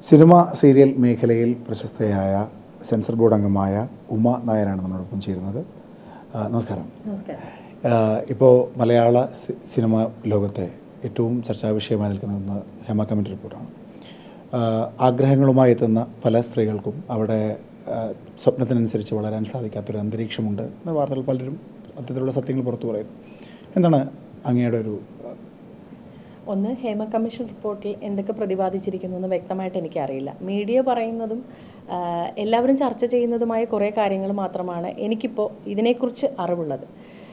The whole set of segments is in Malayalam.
സിനിമ സീരിയൽ മേഖലയിൽ പ്രശസ്തയായ സെൻസർ ബോർഡ് അംഗമായ ഉമ നായരാണ് നമ്മളോടൊപ്പം ചേരുന്നത് ആ, നമസ്കാരം നമസ്കാരം ഇപ്പോൾ മലയാള സി- സിനിമ ലോകത്തെ ഏറ്റവും ചർച്ചാ വിഷയമായി നിൽക്കുന്ന ഒന്ന് ഹേമ കമ്മിറ്റി റിപ്പോർട്ടാണ് ആ, ആഗ്രഹങ്ങളുമായി എത്തുന്ന പല സ്ത്രീകൾക്കും അവിടെ ആ, സ്വപ്നത്തിനനുസരിച്ച് വളരാൻ സാധിക്കാത്തൊരു അന്തരീക്ഷമുണ്ട് എന്ന വാർത്തകൾ പലരും അത്തരത്തിലുള്ള സത്യങ്ങൾ പുറത്തു പറയുന്നു എന്താണ് അങ്ങയുടെ ഒരു ഒന്ന് ഹേമ കമ്മീഷൻ റിപ്പോർട്ടിൽ എന്തൊക്കെ പ്രതിപാദിച്ചിരിക്കുന്നു എന്ന് വ്യക്തമായിട്ട് എനിക്കറിയില്ല മീഡിയ പറയുന്നതും ആ, എല്ലാവരും ചർച്ച ചെയ്യുന്നതുമായ കുറേ കാര്യങ്ങൾ മാത്രമാണ് എനിക്കിപ്പോൾ ഇതിനെക്കുറിച്ച് അറിവുള്ളത്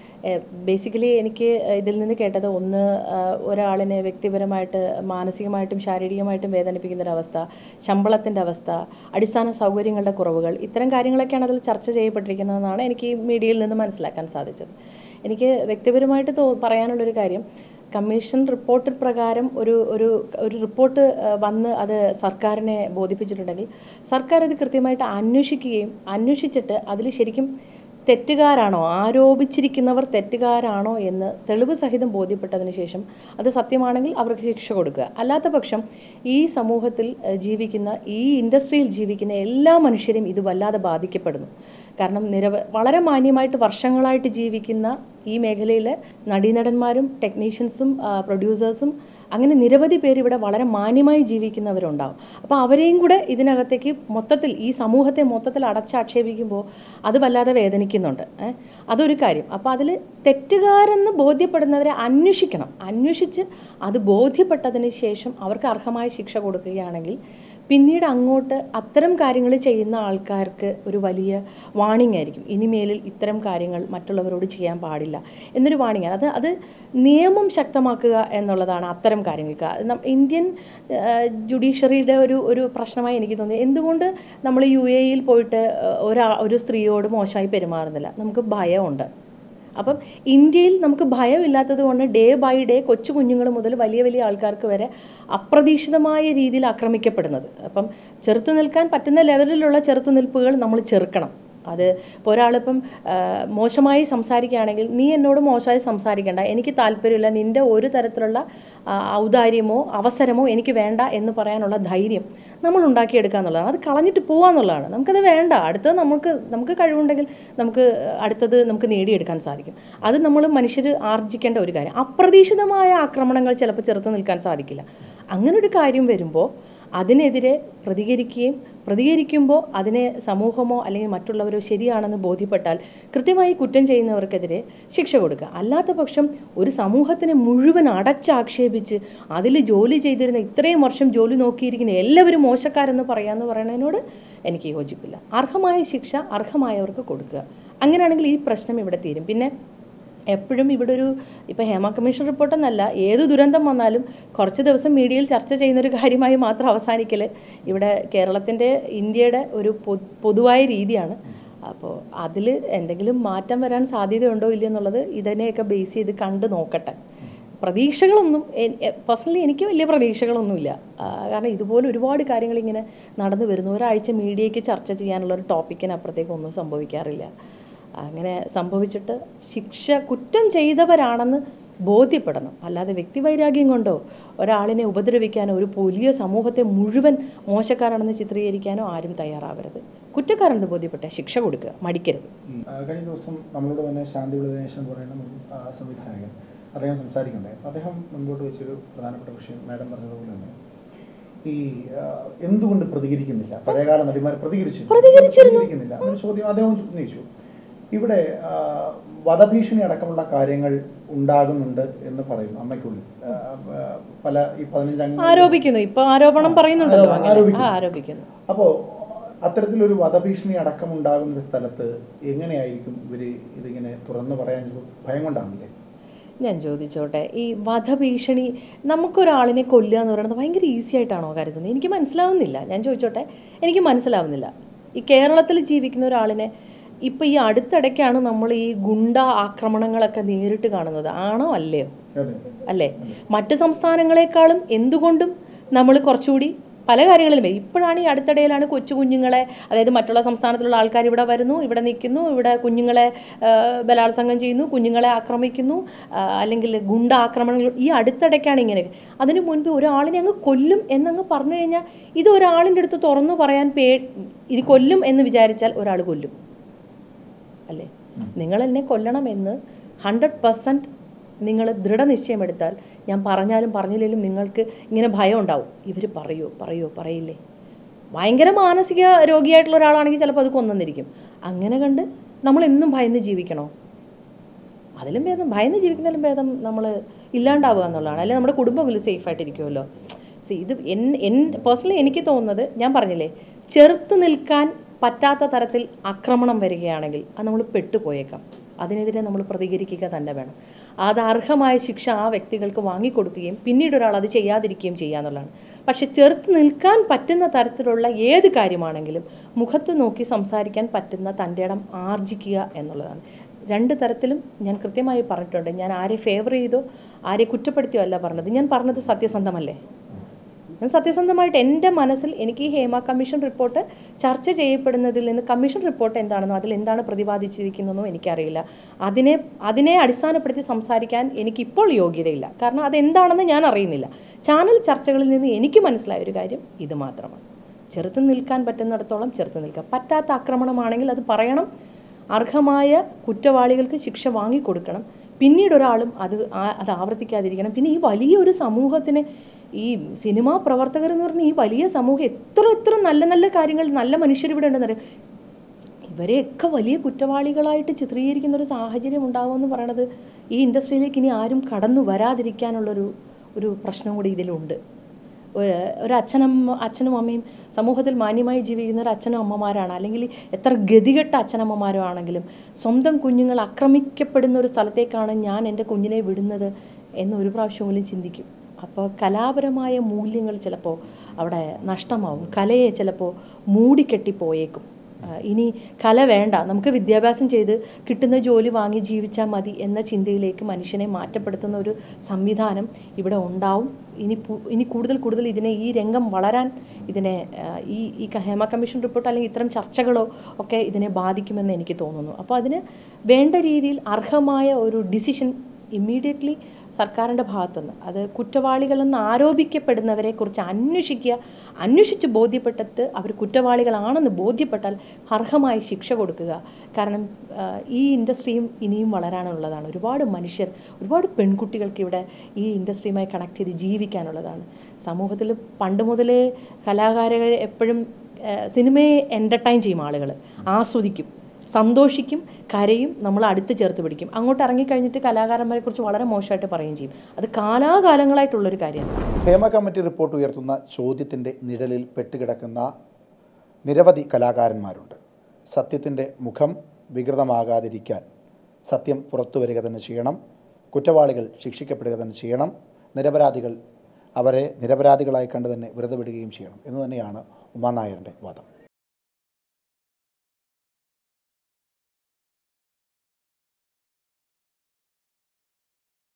ബേസിക്കലി എനിക്ക് ഇതിൽ നിന്ന് കേട്ടത് ഒന്ന് ആ, ഒരാളിനെ വ്യക്തിപരമായിട്ട് മാനസികമായിട്ടും ശാരീരികമായിട്ടും വേദനിപ്പിക്കുന്ന ഒരു അവസ്ഥ ശമ്പളത്തിൻ്റെ അവസ്ഥ അടിസ്ഥാന സൗകര്യങ്ങളുടെ കുറവുകൾ ഇത്തരം കാര്യങ്ങളൊക്കെയാണ് അതിൽ ചർച്ച ചെയ്യപ്പെട്ടിരിക്കുന്നതെന്നാണ് എനിക്ക് ഈ മീഡിയയിൽ നിന്ന് മനസ്സിലാക്കാൻ സാധിച്ചത് എനിക്ക് വ്യക്തിപരമായിട്ട് തോ പറയാനുള്ളൊരു കാര്യം കമ്മീഷൻ റിപ്പോർട്ട് പ്രകാരം ഒരു ഒരു ഒരു റിപ്പോർട്ട് ആ, വന്ന് അത് സർക്കാരിനെ ബോധിപ്പിച്ചിട്ടുണ്ടെങ്കിൽ സർക്കാർ അത് കൃത്യമായിട്ട് അന്വേഷിക്കുകയും അന്വേഷിച്ചിട്ട് അതിൽ ശരിക്കും തെറ്റുകാരാണോ ആരോപിച്ചിരിക്കുന്നവർ തെറ്റുകാരാണോ എന്ന് തെളിവ് സഹിതം ബോധ്യപ്പെട്ടതിന് ശേഷം അത് സത്യമാണെങ്കിൽ അവർക്ക് ശിക്ഷ കൊടുക്കുക അല്ലാത്ത പക്ഷം ഈ സമൂഹത്തിൽ ഏഹ്, ജീവിക്കുന്ന ഈ ഇൻഡസ്ട്രിയിൽ ജീവിക്കുന്ന എല്ലാ മനുഷ്യരും ഇത് വല്ലാതെ ബാധിക്കപ്പെടുന്നു കാരണം നിരവ വളരെ മാന്യമായിട്ട് വർഷങ്ങളായിട്ട് ജീവിക്കുന്ന ഈ മേഖലയിലെ നടീനടന്മാരും ടെക്നീഷ്യൻസും പ്രൊഡ്യൂസേഴ്സും അങ്ങനെ നിരവധി പേര് ഇവിടെ വളരെ മാന്യമായി ജീവിക്കുന്നവരുണ്ടാവും അപ്പോൾ അവരെയും കൂടെ ഇതിനകത്തേക്ക് മൊത്തത്തിൽ ഈ സമൂഹത്തെ മൊത്തത്തിൽ അടച്ചാക്ഷേപിക്കുമ്പോൾ അത് വല്ലാതെ വേദനിക്കുന്നുണ്ട് ഏ? അതൊരു കാര്യം അപ്പോൾ അതിൽ തെറ്റുകാരെന്ന് ബോധ്യപ്പെടുന്നവരെ അന്വേഷിക്കണം അന്വേഷിച്ച് അത് ബോധ്യപ്പെട്ടതിന് ശേഷം അവർക്ക് അർഹമായ ശിക്ഷ കൊടുക്കുകയാണെങ്കിൽ പിന്നീട് അങ്ങോട്ട് അത്തരം കാര്യങ്ങൾ ചെയ്യുന്ന ആൾക്കാർക്ക് ഒരു വലിയ വാണിംഗ് ആയിരിക്കും ഇനിമേലിൽ ഇത്തരം കാര്യങ്ങൾ മറ്റുള്ളവരോട് ചെയ്യാൻ പാടില്ല എന്നൊരു വാണിംഗ് ആണ് അത് അത് നിയമം ശക്തമാക്കുക എന്നുള്ളതാണ് അത്തരം കാര്യങ്ങൾക്ക് അത് നം- ഇന്ത്യൻ ജുഡീഷ്യറിയുടെ ഒരു ഒരു പ്രശ്നമായി എനിക്ക് തോന്നി എന്തുകൊണ്ട് നമ്മൾ യു എയിൽ പോയിട്ട് ആ, ഒരാ ഒരു സ്ത്രീയോട് മോശമായി പെരുമാറുന്നില്ല നമുക്ക് ഭയമുണ്ട് അപ്പം ഇന്ത്യയിൽ നമുക്ക് ഭയമില്ലാത്തത് കൊണ്ട് ഡേ ബൈ ഡേ കൊച്ചു കുഞ്ഞുങ്ങൾ മുതൽ വലിയ വലിയ ആൾക്കാർക്ക് വരെ അപ്രതീക്ഷിതമായ രീതിയിൽ ആക്രമിക്കപ്പെടുന്നത് അപ്പം ചെറുത്തു നിൽക്കാൻ പറ്റുന്ന ലെവലിലുള്ള ചെറുത്തുനിൽപ്പുകൾ നമ്മൾ ചെറുക്കണം അത് ഇപ്പോൾ ഒരാളിപ്പം ആ, മോശമായി സംസാരിക്കുകയാണെങ്കിൽ നീ എന്നോട് മോശമായി സംസാരിക്കേണ്ട എനിക്ക് താല്പര്യമില്ല നിൻ്റെ ഒരു തരത്തിലുള്ള ആ, ഔദാര്യമോ അവസരമോ എനിക്ക് വേണ്ട എന്ന് പറയാനുള്ള ധൈര്യം നമ്മൾ ഉണ്ടാക്കിയെടുക്കുക എന്നുള്ളതാണ് അത് കളഞ്ഞിട്ട് പോവുക എന്നുള്ളതാണ് നമുക്കത് വേണ്ട അടുത്തത് നമുക്ക് നമുക്ക് കഴിവുണ്ടെങ്കിൽ നമുക്ക് അടുത്തത് നമുക്ക് നേടിയെടുക്കാൻ സാധിക്കും അത് നമ്മൾ മനുഷ്യർ ആർജിക്കേണ്ട ഒരു കാര്യം അപ്രതീക്ഷിതമായ ആക്രമണങ്ങൾ ചിലപ്പോൾ ചെറുത്ത് നിൽക്കാൻ സാധിക്കില്ല അങ്ങനെ ഒരു കാര്യം വരുമ്പോൾ അതിനെതിരെ പ്രതികരിക്കുകയും പ്രതികരിക്കുമ്പോൾ അതിനെ സമൂഹമോ അല്ലെങ്കിൽ മറ്റുള്ളവരോ ശരിയാണെന്ന് ബോധ്യപ്പെട്ടാൽ കൃത്യമായി കുറ്റം ചെയ്യുന്നവർക്കെതിരെ ശിക്ഷ കൊടുക്കുക അല്ലാത്ത പക്ഷം ഒരു സമൂഹത്തിനെ മുഴുവൻ അടച്ചാക്ഷേപിച്ച് അതിൽ ജോലി ചെയ്തിരുന്ന ഇത്രയും വർഷം ജോലി നോക്കിയിരിക്കുന്ന എല്ലാവരും മോശക്കാരെന്ന് പറയാമെന്ന് പറയുന്നതിനോട് എനിക്ക് യോജിപ്പില്ല അർഹമായ ശിക്ഷ അർഹമായവർക്ക് കൊടുക്കുക അങ്ങനെയാണെങ്കിൽ ഈ പ്രശ്നം ഇവിടെ തീരും പിന്നെ എപ്പോഴും ഇവിടെ ഒരു ഇപ്പോൾ ഹേമ കമ്മീഷൻ റിപ്പോർട്ടെന്നല്ല ഏത് ദുരന്തം വന്നാലും കുറച്ച് ദിവസം മീഡിയയിൽ ചർച്ച ചെയ്യുന്ന ഒരു കാര്യമായി മാത്രം അവസാനിക്കൽ ഇവിടെ കേരളത്തിൻ്റെ ഇന്ത്യയുടെ ഒരു പൊ- പൊതുവായ രീതിയാണ് അപ്പോൾ അതിൽ എന്തെങ്കിലും മാറ്റം വരാൻ സാധ്യതയുണ്ടോ ഇല്ലയോ എന്നുള്ളത് ഇതിനെയൊക്കെ ബേസ് ചെയ്ത് കണ്ട് നോക്കട്ടെ പ്രതീക്ഷകളൊന്നും പേഴ്സണലി എനിക്ക് വലിയ പ്രതീക്ഷകളൊന്നുമില്ല ആ, കാരണം ഇതുപോലെ ഒരുപാട് കാര്യങ്ങൾ ഇങ്ങനെ നടന്നു വരുന്നു ഒരാഴ്ച മീഡിയയ്ക്ക് ചർച്ച ചെയ്യാനുള്ള ഒരു ടോപ്പിക്കിനപ്പുറത്തേക്ക് ഒന്നും സംഭവിക്കാറില്ല അങ്ങനെ സംഭവിച്ചിട്ട് ശിക്ഷ കുറ്റം ചെയ്തവരാണെന്ന് ബോധ്യപ്പെടണം അല്ലാതെ വ്യക്തിവൈരാഗ്യം കൊണ്ടോ ഒരാളിനെ ഉപദ്രവിക്കാനോ ഒരു വലിയ സമൂഹത്തെ മുഴുവൻ മോശക്കാരാണെന്ന് ചിത്രീകരിക്കാനോ ആരും തയ്യാറാവരുത് കുറ്റക്കാരെന്ന് ബോധ്യപ്പെട്ട ശിക്ഷ കൊടുക്കുക മടിക്കരുത് ആ, കഴിഞ്ഞ ദിവസം നമ്മളോട് തന്നെ ശാന്തി വിളദേശം എന്ന് പറയുന്ന ഒരു ആ, സംവിധായകൻ അദ്ദേഹം സംസാരിക്കണ്ടേ അദ്ദേഹം മുൻപോട്ട് വെച്ചൊരു പ്രധാനപ്പെട്ട വിഷയം മാഡം പറഞ്ഞതുപോലെ തന്നെ ഈ ആ, എന്തുകൊണ്ട് പ്രതികരിക്കുന്നില്ല പഴയകാല നടിമാർ പ്രതികരിച്ചു പ്രതികരിക്കുന്നില്ല എന്നൊരു ചോദ്യം അദ്ദേഹം ഉന്നയിച്ചു ഇവിടെ ആ, വധഭീഷണി അടക്കമുള്ള കാര്യങ്ങൾ ഉണ്ടാകുന്നുണ്ട് എന്ന് പറയുന്നു അമ്മയ്ക്കുള്ളിൽ ആ, ആ, പല ഈ പതിനഞ്ചംഗ ആരോപിക്കുന്നു ഇപ്പൊ ആരോപണം പറയുന്നുണ്ടല്ലോ ആരോ- അങ്ങനെ ആരോപിക്കുന്നു. ആ ആരോപിക്കുന്നു അപ്പോ അത്തരത്തിലൊരു വധഭീഷണി അടക്കം ഉണ്ടാകുന്ന ഒരു സ്ഥലത്ത് എങ്ങനെയായിരിക്കും ഇവര് ഇതിങ്ങനെ തുറന്നു പറയാൻ ഒരു ഭയം കൊണ്ടാണില്ലേ ഞാൻ ചോദിച്ചോട്ടെ ഈ വധഭീഷണി നമുക്കൊരാളിനെ കൊല്ലുക എന്ന് പറയുന്നത് ഭയങ്കര ഈസി ആയിട്ടാണോ കരുതുന്നത് എനിക്ക് മനസ്സിലാവുന്നില്ല ഞാൻ ചോദിച്ചോട്ടെ എനിക്ക് മനസ്സിലാവുന്നില്ല ഈ കേരളത്തിൽ ജീവിക്കുന്ന ഒരാളിനെ ഇപ്പം ഈ അടുത്തിടയ്ക്കാണ് നമ്മൾ ഈ ഗുണ്ട ആക്രമണങ്ങളൊക്കെ നേരിട്ട് കാണുന്നത് ആണോ അല്ലയോ അതെ അല്ലേ മറ്റ് സംസ്ഥാനങ്ങളെക്കാളും എന്തുകൊണ്ടും നമ്മൾ കുറച്ചുകൂടി പല കാര്യങ്ങളിലും ഇപ്പോഴാണ് ഈ അടുത്തിടയിലാണ് കൊച്ചു കുഞ്ഞുങ്ങളെ അതായത് മറ്റുള്ള സംസ്ഥാനത്തിലുള്ള ആൾക്കാർ ഇവിടെ വരുന്നു ഇവിടെ നിൽക്കുന്നു ഇവിടെ കുഞ്ഞുങ്ങളെ ആ, ബലാത്സംഗം ചെയ്യുന്നു കുഞ്ഞുങ്ങളെ ആക്രമിക്കുന്നു ആ, അല്ലെങ്കിൽ ഗുണ്ട ആക്രമണങ്ങൾ ഈ അടുത്തിടയ്ക്കാണ് ഇങ്ങനെ അതിന് മുൻപ് ഒരാളിനെ അങ്ങ് കൊല്ലും എന്നങ്ങ് പറഞ്ഞു കഴിഞ്ഞാൽ ഇത് ഒരാളിൻ്റെ അടുത്ത് തുറന്നു പറയാൻ പേ ഇത് കൊല്ലും എന്ന് വിചാരിച്ചാൽ ഒരാൾ കൊല്ലും അല്ലേ നിങ്ങൾ എന്നെ കൊല്ലണമെന്ന് ഹൺഡ്രഡ് പെർസെൻറ്റ് നിങ്ങൾ ദൃഢനിശ്ചയമെടുത്താൽ ഞാൻ പറഞ്ഞാലും പറഞ്ഞില്ലെങ്കിലും നിങ്ങൾക്ക് ഇങ്ങനെ ഭയം ഉണ്ടാവും ഇവർ പറയോ പറയോ പറയില്ലേ ഭയങ്കര മാനസിക രോഗിയായിട്ടുള്ള ഒരാളാണെങ്കിൽ ചിലപ്പോൾ അത് കൊന്നെന്നിരിക്കും അങ്ങനെ കണ്ട് നമ്മൾ എന്നും ഭയന്ന് ജീവിക്കണോ അതിലും ഭേദം ഭയന്ന് ജീവിക്കുന്നതിലും ഭേദം നമ്മൾ ഇല്ലാണ്ടാവുക എന്നുള്ളതാണ് അല്ലെങ്കിൽ നമ്മുടെ കുടുംബമെങ്കിലും സേഫ് ആയിട്ടിരിക്കുമല്ലോ സി ഇത് എൻ എൻ പേഴ്സണലി എനിക്ക് തോന്നുന്നത് ഞാൻ പറഞ്ഞില്ലേ ചെറുത്ത് നിൽക്കാൻ പറ്റാത്ത തരത്തിൽ ആക്രമണം വരികയാണെങ്കിൽ അത് നമ്മൾ പെട്ടുപോയേക്കാം അതിനെതിരെ നമ്മൾ പ്രതികരിക്കുക തന്നെ വേണം അത് അർഹമായ ശിക്ഷ ആ വ്യക്തികൾക്ക് വാങ്ങിക്കൊടുക്കുകയും പിന്നീട് ഒരാൾ അത് ചെയ്യാതിരിക്കുകയും ചെയ്യുക എന്നുള്ളതാണ് പക്ഷെ ചെറുത്ത് നിൽക്കാൻ പറ്റുന്ന തരത്തിലുള്ള ഏത് കാര്യമാണെങ്കിലും മുഖത്ത് നോക്കി സംസാരിക്കാൻ പറ്റുന്ന തൻ്റെ ഇടം ആർജിക്കുക എന്നുള്ളതാണ് രണ്ട് തരത്തിലും ഞാൻ കൃത്യമായി പറഞ്ഞിട്ടുണ്ട് ഞാൻ ആരെ ഫേവർ ചെയ്തോ ആരെ കുറ്റപ്പെടുത്തിയോ അല്ല പറഞ്ഞത് ഞാൻ പറഞ്ഞത് സത്യസന്ധമല്ലേ ഞാൻ സത്യസന്ധമായിട്ട് എൻ്റെ മനസ്സിൽ എനിക്ക് ഈ ഹേമ കമ്മീഷൻ റിപ്പോർട്ട് ചർച്ച ചെയ്യപ്പെടുന്നതിൽ നിന്ന് കമ്മീഷൻ റിപ്പോർട്ട് എന്താണെന്നോ അതിൽ എന്താണ് പ്രതിപാദിച്ചിരിക്കുന്നതെന്നോ എനിക്കറിയില്ല അതിനെ അതിനെ അടിസ്ഥാനപ്പെടുത്തി സംസാരിക്കാൻ എനിക്കിപ്പോൾ യോഗ്യതയില്ല കാരണം അതെന്താണെന്ന് ഞാൻ അറിയുന്നില്ല ചാനൽ ചർച്ചകളിൽ നിന്ന് എനിക്ക് മനസ്സിലായ ഒരു കാര്യം ഇത് മാത്രമാണ് ചെറുത്ത് നിൽക്കാൻ പറ്റുന്നിടത്തോളം ചെറുത്ത് നിൽക്കാം പറ്റാത്ത ആക്രമണമാണെങ്കിൽ അത് പറയണം അർഹമായ കുറ്റവാളികൾക്ക് ശിക്ഷ വാങ്ങിക്കൊടുക്കണം പിന്നീട് ഒരാളും അത് ആ- അത് ആവർത്തിക്കാതിരിക്കണം പിന്നെ ഈ വലിയ ഒരു സമൂഹത്തിന് ഈ സിനിമാ പ്രവർത്തകർ എന്ന് പറഞ്ഞാൽ ഈ വലിയ സമൂഹം എത്ര എത്ര നല്ല നല്ല കാര്യങ്ങൾ നല്ല മനുഷ്യർ ഇവിടെ ഉണ്ടെന്നറിയാം ഇവരെയൊക്കെ വലിയ കുറ്റവാളികളായിട്ട് ചിത്രീകരിക്കുന്ന ഒരു സാഹചര്യം ഉണ്ടാവുമെന്ന് പറയണത് ഈ ഇൻഡസ്ട്രിയിലേക്ക് ഇനി ആരും കടന്നു വരാതിരിക്കാനുള്ളൊരു ഒരു പ്രശ്നം കൂടി ഇതിലുണ്ട് ഒരു ഒരു അച്ഛനും അച്ഛനും അമ്മയും സമൂഹത്തിൽ മാന്യമായി ജീവിക്കുന്ന ഒരു അച്ഛനും അമ്മമാരാണ് അല്ലെങ്കിൽ എത്ര ഗതികെട്ട അച്ഛനമ്മമാരും ആണെങ്കിലും സ്വന്തം കുഞ്ഞുങ്ങൾ ആക്രമിക്കപ്പെടുന്ന ഒരു സ്ഥലത്തേക്കാണ് ഞാൻ എൻ്റെ കുഞ്ഞിനെ വിടുന്നത് എന്ന് ഒരു പ്രാവശ്യമെങ്കിലും ചിന്തിക്കും അപ്പോൾ കലാപരമായ മൂല്യങ്ങൾ ചിലപ്പോൾ അവിടെ നഷ്ടമാവും കലയെ ചിലപ്പോൾ മൂടിക്കെട്ടിപ്പോയേക്കും ആ, ഇനി കല വേണ്ട നമുക്ക് വിദ്യാഭ്യാസം ചെയ്ത് കിട്ടുന്ന ജോലി വാങ്ങി ജീവിച്ചാൽ മതി എന്ന ചിന്തയിലേക്ക് മനുഷ്യനെ മാറ്റപ്പെടുത്തുന്ന ഒരു സംവിധാനം ഇവിടെ ഉണ്ടാവും ഇനി പു- ഇനി കൂടുതൽ കൂടുതൽ ഇതിനെ ഈ രംഗം വളരാൻ ഇതിനെ ആ, ഈ ഈ ക- ഹേമ കമ്മീഷൻ റിപ്പോർട്ട് അല്ലെങ്കിൽ ഇത്തരം ചർച്ചകളോ ഒക്കെ ഇതിനെ ബാധിക്കുമെന്ന് എനിക്ക് തോന്നുന്നു അപ്പോൾ അതിന് വേണ്ട രീതിയിൽ അർഹമായ ഒരു ഡിസിഷൻ ഇമ്മീഡിയറ്റ്ലി സർക്കാരിൻ്റെ ഭാഗത്തുനിന്ന് അത് കുറ്റവാളികളെന്ന് ആരോപിക്കപ്പെടുന്നവരെ കുറിച്ച് അന്വേഷിക്കുക അന്വേഷിച്ച് ബോധ്യപ്പെട്ടിട്ട് അവർ കുറ്റവാളികളാണെന്ന് ബോധ്യപ്പെട്ടാൽ അർഹമായി ശിക്ഷ കൊടുക്കുക കാരണം ആ, ഈ ഇൻഡസ്ട്രിയും ഇനിയും വളരാനുള്ളതാണ് ഒരുപാട് മനുഷ്യർ ഒരുപാട് പെൺകുട്ടികൾക്ക് ഇവിടെ ഈ ഇൻഡസ്ട്രിയുമായി കണക്ട് ചെയ്ത് ജീവിക്കാനുള്ളതാണ് സമൂഹത്തിൽ പണ്ട് മുതലേ കലാകാരകൾ എപ്പോഴും ആ, സിനിമയെ എൻ്റർടൈൻ ചെയ്യും ആളുകൾ ആസ്വദിക്കും സന്തോഷിക്കും കരയും നമ്മൾ അടുത്ത് ചേർത്ത് പിടിക്കും അങ്ങോട്ട് ഇറങ്ങിക്കഴിഞ്ഞിട്ട് കലാകാരന്മാരെ കുറിച്ച് വളരെ മോശമായിട്ട് പറയുകയും ചെയ്യും അത് കാലാകാലങ്ങളായിട്ടുള്ളൊരു കാര്യമാണ് ഹേമ കമ്മിറ്റി റിപ്പോർട്ട് ഉയർത്തുന്ന ചോദ്യത്തിൻ്റെ നിഴലിൽ പെട്ടുകിടക്കുന്ന നിരവധി കലാകാരന്മാരുണ്ട് സത്യത്തിൻ്റെ മുഖം വികൃതമാകാതിരിക്കാൻ സത്യം പുറത്തു വരിക തന്നെ ചെയ്യണം കുറ്റവാളികൾ ശിക്ഷിക്കപ്പെടുക തന്നെ ചെയ്യണം നിരപരാധികൾ അവരെ നിരപരാധികളായി കണ്ട് തന്നെ വെറുതെ വിടുകയും ചെയ്യണം എന്ന് തന്നെയാണ് ഉമാ നായരുടെ വാദം